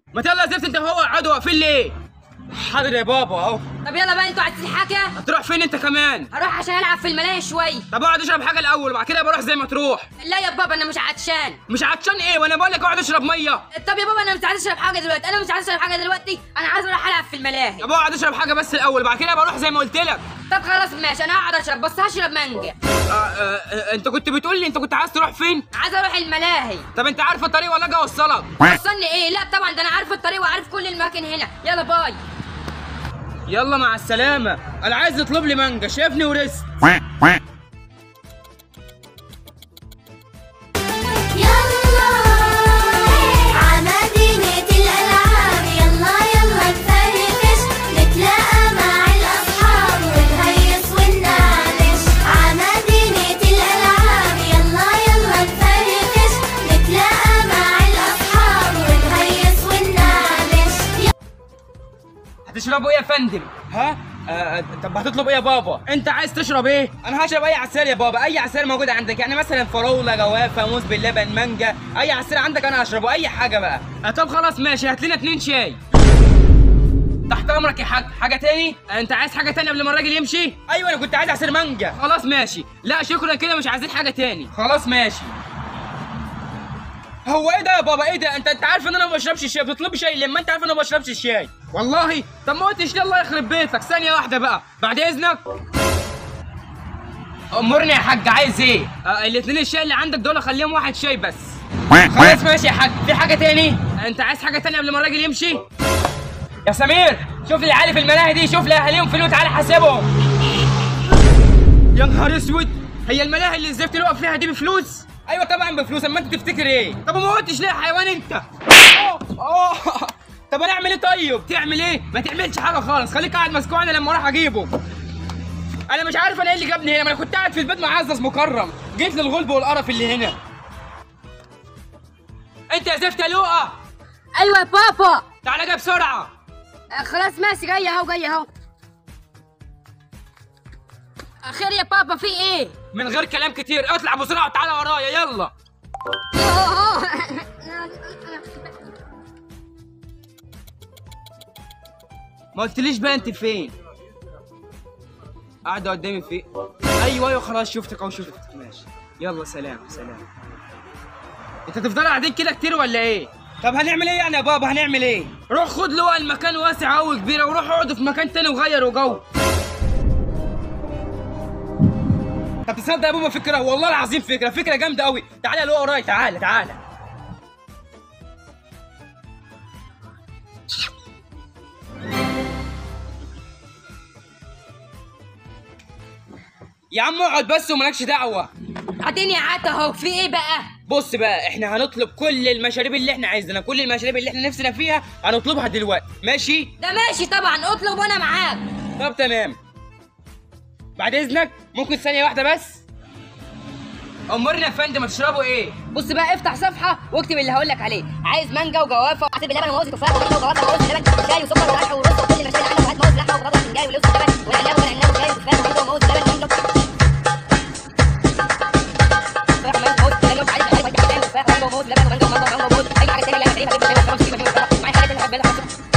ما يلا يا زفت انت هو اقعدوا واقفين ليه حاضر يا بابا اهو طب يلا بقى انتوا عايزين حاجه هتروح فين انت كمان هروح عشان العب في الملاهي شويه طب اقعد اشرب حاجه الاول وبعد كده بروح زي ما تروح لا يا بابا انا مش عطشان مش عطشان ايه وانا بقول لك اقعد اشرب ميه طب يا بابا انا مش عايز اشرب حاجه دلوقتي انا مش عايز اشرب حاجه دلوقتي انا عايز اروح العب في الملاهي طب اقعد اشرب حاجه بس الاول بعد كده بروح زي ما قلت لك طب خلاص ماشي انا هقعد اشرب بس هشرب مانجا آه آه آه انت كنت بتقول لي انت كنت عايز تروح فين عايز اروح الملاهي طب انت عارف الطريق ولا اجي اوصلك وصلني ايه لا طبعا ده انا عارف الطريق وعارف كل المكان هنا يلا باي يلا مع السلامه انا عايز يطلب لي مانجا شايفني ورست quack quack يلا عمدينة الألعاب يلا يلا نفرفش نتلاقى مع الأصحاب ونهيص وننعنش عمدينة الألعاب يلا يلا نفرفش نتلاقى مع الأصحاب ونهيص وننعنش هتشربوا ايه يا فندم ها آه طب هتطلب ايه يا بابا انت عايز تشرب ايه انا هشرب اي عصير يا بابا اي عصير موجود عندك يعني مثلا فراوله جوافه موز باللبن مانجا اي عصير عندك انا هشربه اي حاجه بقى آه طب خلاص ماشي هات لنا اتنين شاي تحت امرك يا حاج حاجه تاني آه، انت عايز حاجه تاني قبل ما الراجل يمشي ايوه انا كنت عايز عصير مانجا خلاص ماشي لا شكرا كده مش عايزين حاجه تاني خلاص ماشي هو ايه ده يا بابا ايه ده انت انت عارف ان انا ما بشربش الشاي بتطلب شاي لما انت عارف ان انا ما بشربش الشاي والله طب ما قلتش ليه الله يخرب بيتك ثانيه واحده بقى بعد اذنك امرني يا حاج عايز ايه آه الاثنين الشاي اللي عندك دول خليهم واحد شاي بس quack خلاص quack ماشي يا حاج في حاجه تاني انت عايز حاجه تانية قبل ما الراجل يمشي يا سمير شوف لي عالي في الملاهي دي شوف لي اهاليهم فين وتعالى حاسبهم يا نهار اسود هي الملاهي اللي الزفت اللي واقف فيها دي بفلوس ايوه طبعا بفلوس اما انت تفتكر ايه طب ما قلتش ليه يا حيوان انت أوه، أوه. طب انا اعمل ايه طيب تعمل ايه ما تعملش حاجه خالص خليك قاعد مسكوع انا لما اروح اجيبه انا مش عارف انا ايه اللي جابني هنا ما انا كنت قاعد في البيت معزز مكرم جيت للغلب والقرف اللي هنا انت يا زفت يا لؤى ايوه يا بابا تعالى جاي بسرعه آه، خلاص ماشي جاي اهو جاي اهو آه، خير يا بابا في ايه من غير كلام كتير اطلع بسرعه وتعالى ورايا يلا أوه. ما قلتليش بقى انت فين قاعده قدامي فين ايوه ايوه خلاص شفتك اهو شفتك ماشي يلا سلام سلام انت تفضل قاعدين كده كتير ولا ايه طب هنعمل ايه يعني يا بابا هنعمل ايه روح خد له المكان واسع قوي كبير وروح اقعدوا في مكان تاني وغيروا جو طب تصدق يا بابا فكره والله العظيم فكره فكره جامده قوي تعالى لو ورايا تعالى تعالى يا عم اقعد بس ومالكش دعوه اديني قعدت اهو في ايه بقى بص بقى احنا هنطلب كل المشاريب اللي احنا عايزينها كل المشاريب اللي احنا نفسنا فيها هنطلبها دلوقتي ماشي ده ماشي طبعا اطلب وانا معاك طب تمام بعد اذنك ممكن ثانيه واحده بس امرنا يا فندم هتشربوا ايه بص بقى افتح صفحه واكتب اللي هقول لك عليه عايز مانجا وجوافه وعصير باللبن وموز وتفاح ومانجا وجوافه وموز باللبن شاي وسكر وملح ورز وكل المشاريب اللي عندك وهات موز لحمه وبطاطا وسنجاري ولوز باللبن والعناب والعناب وشاي وتفاح ومانجا وموز باللبن ومانجا تفاح ومانجا وموز باللبن وعليك عليك عليك عليك تفاح ومانجا وموز باللبن ومانجا ومانجا ومانجا وموز اي حاجه تانيه اللي انا شايفها جبت شايفها خلاص تجيب معايا حاجه اللي بحبها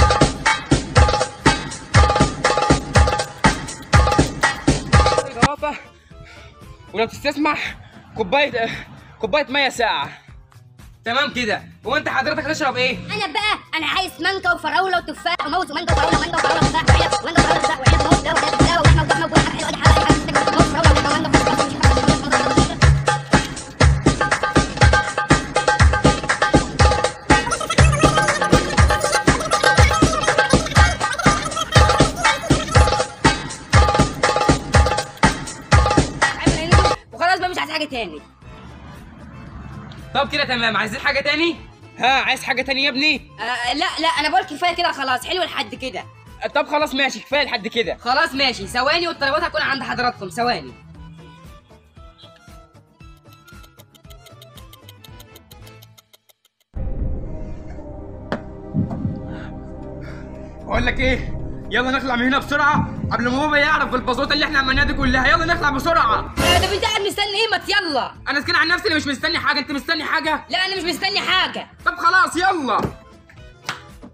جوافه ولو تستسمح كوبايه كوبايه ميه ساقعه تمام كده وانت حضرتك تشرب ايه انا بقى انا عايز مانجا وفراوله وتفاح وموز ومانجا وفراوله ومانجا وفراوله وتفاح وعنب ومانجا وفراوله وتفاح وعنب وموز ده وده ده ولحمه ولحمه وبول حاجه حلوه حاجه حاجه موز وفراوله ومانجا ومانجا وفراوله ومانجا وخلاص بقى مش عايز حاجه تاني طب كده تمام عايزين حاجه تاني ها عايز حاجه تاني يا ابني آه لا لا انا بقول كفايه كده خلاص حلو لحد كده طب خلاص ماشي كفايه لحد كده خلاص ماشي ثواني والطلبات هتكون عند حضراتكم ثواني اقول لك ايه يلا نخلع من هنا بسرعه قبل ما بابا يعرف بالبساطه اللي احنا عملناها دي كلها يلا نخلع بسرعه آه طب انت قاعد مستني ايه ما يلا انا سكين عن نفسي اللي مش مستني حاجه انت مستني حاجه لا انا مش مستني حاجه طب خلاص يلا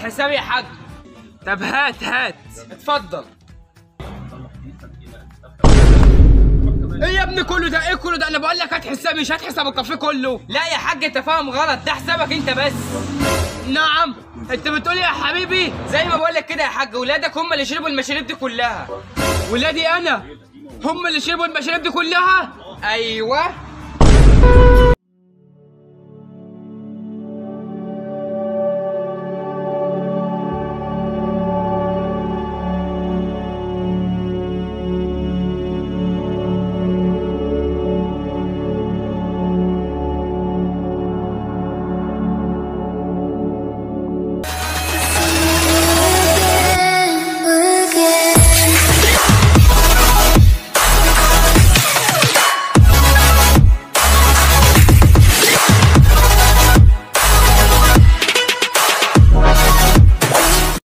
الحساب يا حاج طب هات هات اتفضل ايه يا ابني كله ده ايه كله ده انا بقول لك هات حساب مش هات حساب الكافيه كله لا يا حاج انت فاهم غلط ده حسابك انت بس نعم انت بتقول إيه يا حبيبي زي ما بقول لك كده يا حاج ولادك هم اللي شربوا المشاريب دي كلها ولادي انا هم اللي شربوا المشاريب دي كلها ايوه